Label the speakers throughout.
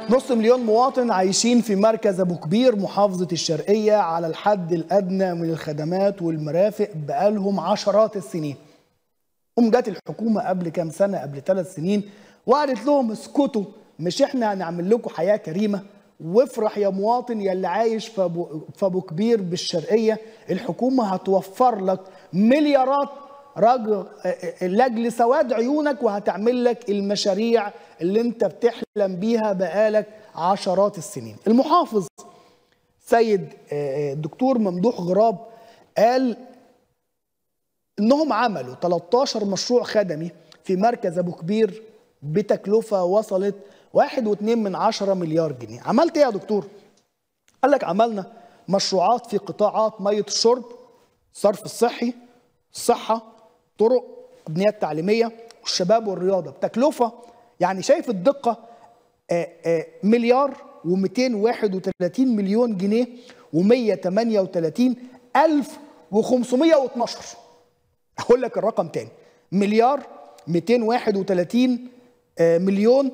Speaker 1: نص مليون مواطن عايشين في مركز ابو كبير محافظه الشرقيه على الحد الادنى من الخدمات والمرافق بقالهم عشرات السنين. قوم جت الحكومه قبل كام سنه قبل ثلاث سنين وقالت لهم اسكتوا مش احنا هنعمل لكم حياه كريمه وافرح يا مواطن يا اللي عايش في ابو في ابو كبير بالشرقيه الحكومه هتوفر لك مليارات راجل لاجل سواد عيونك وهتعمل لك المشاريع اللي انت بتحلم بيها بقالك عشرات السنين المحافظ سيد الدكتور ممدوح غراب قال انهم عملوا 13 مشروع خدمي في مركز ابو كبير بتكلفه وصلت واحد واتنين من عشرة مليار جنيه عملت ايه يا دكتور قال لك عملنا مشروعات في قطاعات ميه الشرب الصرف الصحي الصحه طرق البنيه التعليميه والشباب والرياضه بتكلفه يعني شايف الدقه آآ آآ مليار و231 مليون جنيه و138 الف و512 اقول لك الرقم تاني مليار 231 مليون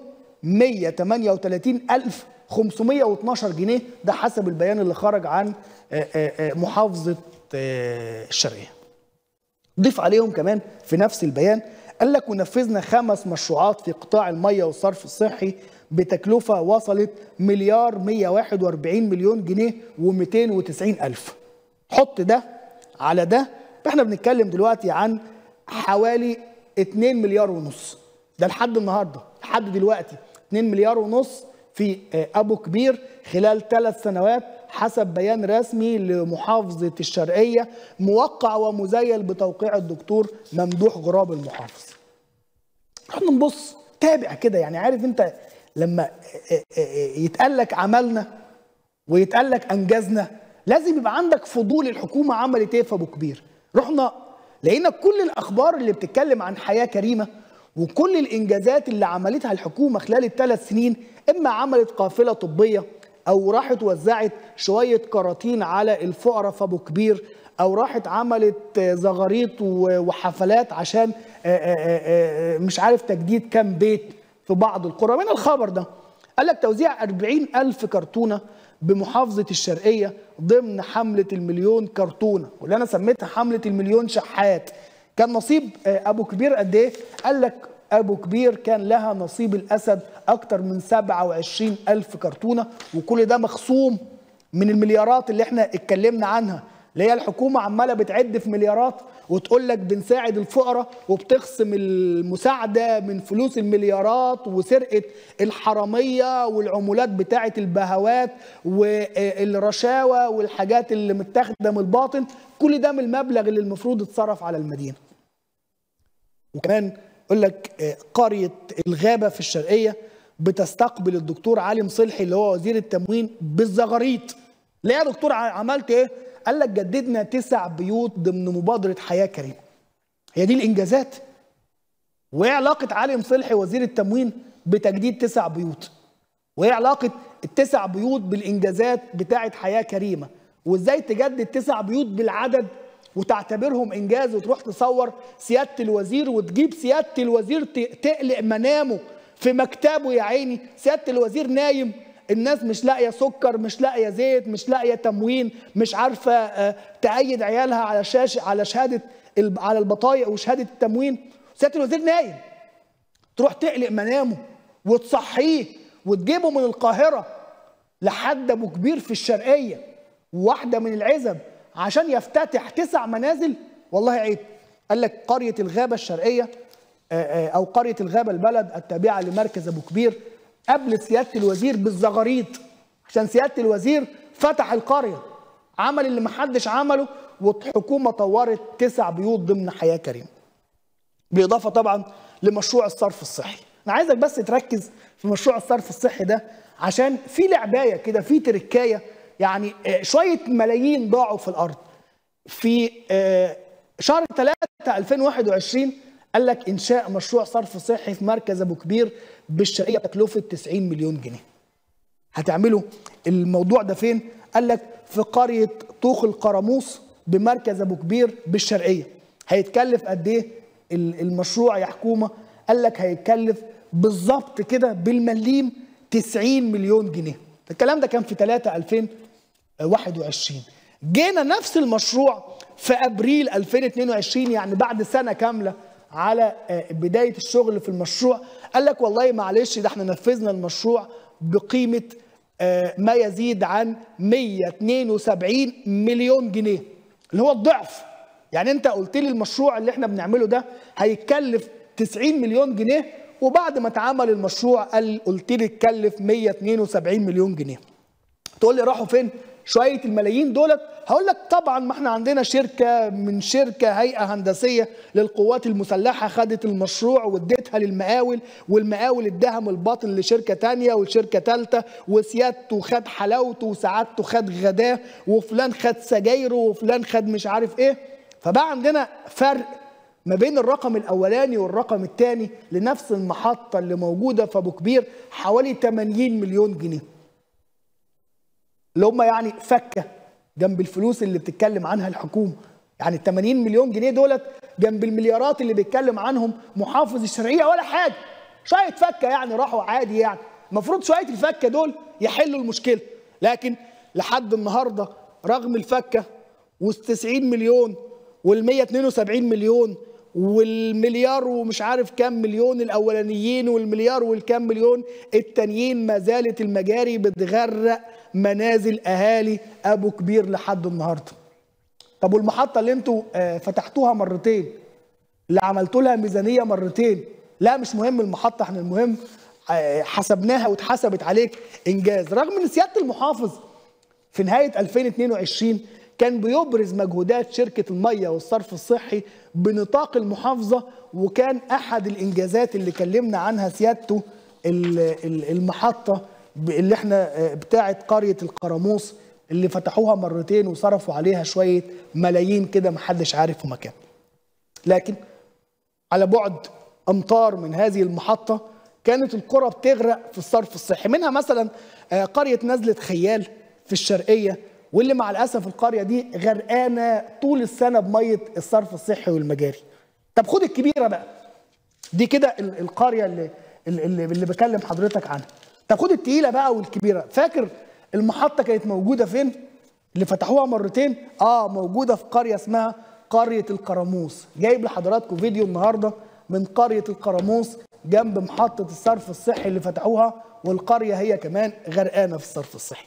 Speaker 1: 138 الف 512 جنيه ده حسب البيان اللي خرج عن محافظه الشرقيه ضيف عليهم كمان في نفس البيان قال لك ونفذنا خمس مشروعات في قطاع المية والصرف الصحي بتكلفة وصلت مليار 141 مليون جنيه و290 ألف حط ده على ده احنا بنتكلم دلوقتي عن حوالي 2 مليار ونص ده لحد النهارده لحد دلوقتي 2 مليار ونص في ابو كبير خلال ثلاث سنوات حسب بيان رسمي لمحافظه الشرقيه موقع ومزيل بتوقيع الدكتور ممدوح غراب المحافظ. احنا نبص تابع كده يعني عارف انت لما يتقال لك عملنا ويتقال لك انجزنا لازم يبقى عندك فضول الحكومه عملت ايه في ابو كبير. رحنا لقينا كل الاخبار اللي بتتكلم عن حياه كريمه وكل الانجازات اللي عملتها الحكومه خلال الثلاث سنين اما عملت قافله طبيه او راحت وزعت شويه كراتين على الفقراء في ابو كبير او راحت عملت زغاريط وحفلات عشان مش عارف تجديد كام بيت في بعض القرى من الخبر ده قال لك توزيع 40 ألف كرتونة بمحافظة الشرقية ضمن حملة المليون كرتونة واللي أنا سميتها حملة المليون شحات كان نصيب أبو كبير قد إيه؟ قال لك أبو كبير كان لها نصيب الأسد أكتر من 27 ألف كرتونة وكل ده مخصوم من المليارات اللي احنا اتكلمنا عنها اللي هي الحكومة عمالة بتعد في مليارات وتقول لك بنساعد الفقراء وبتخصم المساعدة من فلوس المليارات وسرقة الحرامية والعمولات بتاعة البهوات والرشاوى والحاجات اللي متاخدة من الباطن كل ده من المبلغ اللي المفروض اتصرف على المدينة وكمان يقول لك قرية الغابة في الشرقية بتستقبل الدكتور علي مصلحي اللي هو وزير التموين بالزغاريط ليه يا دكتور عملت ايه؟ قال لك جددنا تسع بيوت ضمن مبادرة حياة كريمة هي دي الإنجازات وإيه علاقة علي مصلحي وزير التموين بتجديد تسع بيوت وإيه علاقة التسع بيوت بالإنجازات بتاعة حياة كريمة وإزاي تجدد تسع بيوت بالعدد وتعتبرهم إنجاز وتروح تصور سيادة الوزير وتجيب سيادة الوزير تقلق منامه في مكتبه يا عيني سيادة الوزير نايم الناس مش لاقيه سكر مش لاقيه زيت مش لاقيه تموين مش عارفه آه تأيد عيالها على شاشه على شهاده على البطايق وشهاده التموين سياده الوزير نايم تروح تقلق منامه وتصحيه وتجيبه من القاهره لحد ابو كبير في الشرقيه واحده من العزب عشان يفتتح تسع منازل والله عيب قال لك قريه الغابه الشرقيه آه آه او قريه الغابه البلد التابعه لمركز ابو كبير قبل سياده الوزير بالزغاريط عشان سياده الوزير فتح القريه عمل اللي محدش عمله والحكومه طورت تسع بيوت ضمن حياه كريمه. بالاضافه طبعا لمشروع الصرف الصحي. انا عايزك بس تركز في مشروع الصرف الصحي ده عشان في لعبايه كده في تركايه يعني شويه ملايين ضاعوا في الارض. في شهر 3 2021 قال لك انشاء مشروع صرف صحي في مركز ابو كبير بالشرقيه بتكلفه 90 مليون جنيه. هتعملوا الموضوع ده فين؟ قال لك في قريه طوخ القراموس بمركز ابو كبير بالشرقيه. هيتكلف قد ايه المشروع يا حكومه؟ قال لك هيتكلف بالظبط كده بالمليم 90 مليون جنيه الكلام ده كان في 3 2021 جينا نفس المشروع في ابريل 2022 يعني بعد سنه كامله على بدايه الشغل في المشروع قال لك والله معلش ده احنا نفذنا المشروع بقيمه ما يزيد عن 172 مليون جنيه اللي هو الضعف يعني انت قلت لي المشروع اللي احنا بنعمله ده هيكلف 90 مليون جنيه وبعد ما اتعمل المشروع قال قلت لي اتكلف 172 مليون جنيه تقول لي راحوا فين شويه الملايين دولت هقول لك طبعا ما احنا عندنا شركه من شركه هيئه هندسيه للقوات المسلحه خدت المشروع واديتها للمقاول والمقاول اداها من الباطن لشركه تانية وشركه ثالثه وسيادته خد حلاوته وسعادته خد غداه وفلان خد سجايره وفلان خد مش عارف ايه فبقى عندنا فرق ما بين الرقم الاولاني والرقم الثاني لنفس المحطه اللي موجوده في ابو كبير حوالي 80 مليون جنيه اللي هم يعني فكه جنب الفلوس اللي بتتكلم عنها الحكومه يعني ال 80 مليون جنيه دولت جنب المليارات اللي بيتكلم عنهم محافظ الشرعيه ولا حاجه شويه فكه يعني راحوا عادي يعني المفروض شويه الفكه دول يحلوا المشكله لكن لحد النهارده رغم الفكه وال 90 مليون وال 172 مليون والمليار ومش عارف كام مليون الاولانيين والمليار والكام مليون التانيين ما زالت المجاري بتغرق منازل اهالي ابو كبير لحد النهارده طب والمحطه اللي انتوا فتحتوها مرتين اللي عملتوا لها ميزانيه مرتين لا مش مهم المحطه احنا المهم حسبناها واتحسبت عليك انجاز رغم ان سياده المحافظ في نهايه 2022 كان بيبرز مجهودات شركة المية والصرف الصحي بنطاق المحافظة وكان أحد الإنجازات اللي كلمنا عنها سيادته المحطة اللي احنا بتاعت قرية القرموس اللي فتحوها مرتين وصرفوا عليها شوية ملايين كده محدش عارف مكان لكن على بعد أمتار من هذه المحطة كانت القرى بتغرق في الصرف الصحي منها مثلا قرية نزلة خيال في الشرقية واللي مع الاسف القريه دي غرقانه طول السنه بميه الصرف الصحي والمجاري. طب خد الكبيره بقى. دي كده القريه اللي اللي, اللي بكلم حضرتك عنها. طب خد التقيله بقى والكبيره، فاكر المحطه كانت موجوده فين؟ اللي فتحوها مرتين؟ اه موجوده في قريه اسمها قريه القرموس. جايب لحضراتكم فيديو النهارده من قريه القرموس جنب محطه الصرف الصحي اللي فتحوها والقريه هي كمان غرقانه في الصرف الصحي.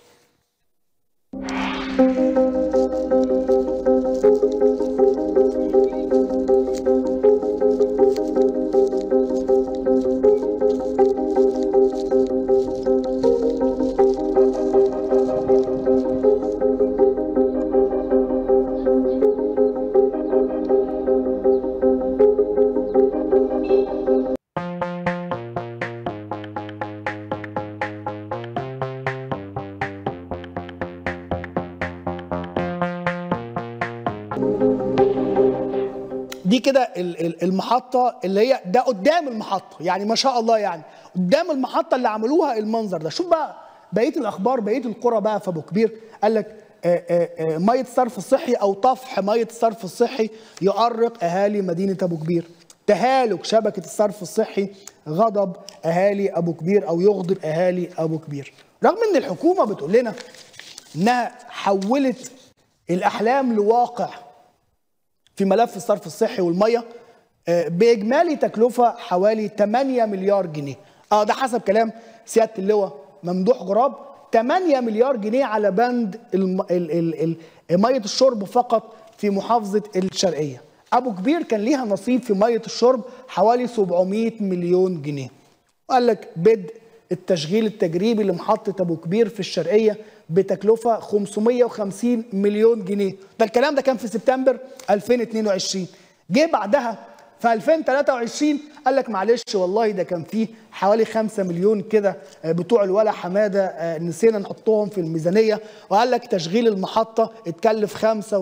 Speaker 1: دي كده المحطة اللي هي ده قدام المحطة يعني ما شاء الله يعني قدام المحطة اللي عملوها المنظر ده شوف بقى بقية الأخبار بقية القرى بقى في أبو كبير قال لك مية الصرف الصحي أو طفح مية الصرف الصحي يؤرق أهالي مدينة أبو كبير تهالك شبكة الصرف الصحي غضب أهالي أبو كبير أو يغضب أهالي أبو كبير رغم أن الحكومة بتقول لنا إنها حولت الأحلام لواقع في ملف الصرف الصحي والميه باجمالي تكلفه حوالي 8 مليار جنيه اه ده حسب كلام سياده اللواء ممدوح غراب 8 مليار جنيه على بند الم... ال... ال... ال... ميه الشرب فقط في محافظه الشرقيه ابو كبير كان ليها نصيب في ميه الشرب حوالي 700 مليون جنيه وقال لك بدء التشغيل التجريبي لمحطه ابو كبير في الشرقيه بتكلفه 550 مليون جنيه ده الكلام ده كان في سبتمبر 2022 جه بعدها في 2023 قال لك معلش والله ده كان فيه حوالي 5 مليون كده بتوع الولا حماده نسينا نحطهم في الميزانيه وقال لك تشغيل المحطه اتكلف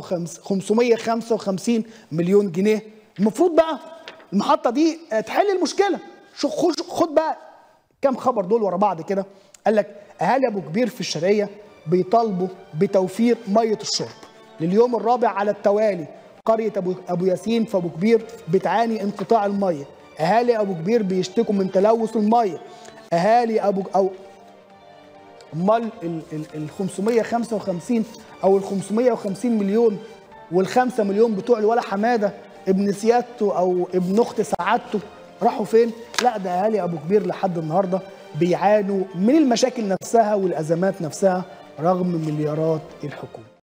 Speaker 1: 555 مليون جنيه المفروض بقى المحطه دي تحل المشكله خد بقى كام خبر دول ورا بعض كده قال لك اهالي ابو كبير في الشرقيه بيطالبوا بتوفير ميه الشرب لليوم الرابع على التوالي قريه ابو ابو ياسين في ابو كبير بتعاني انقطاع الميه اهالي ابو كبير بيشتكوا من تلوث الميه اهالي ابو او امال ال ال- ال 555 او ال 550 مليون وال5 مليون بتوع الولا حماده ابن سيادته او ابن اخت سعادته راحوا فين؟ لا ده اهالي ابو كبير لحد النهارده بيعانوا من المشاكل نفسها والازمات نفسها رغم مليارات الحكومه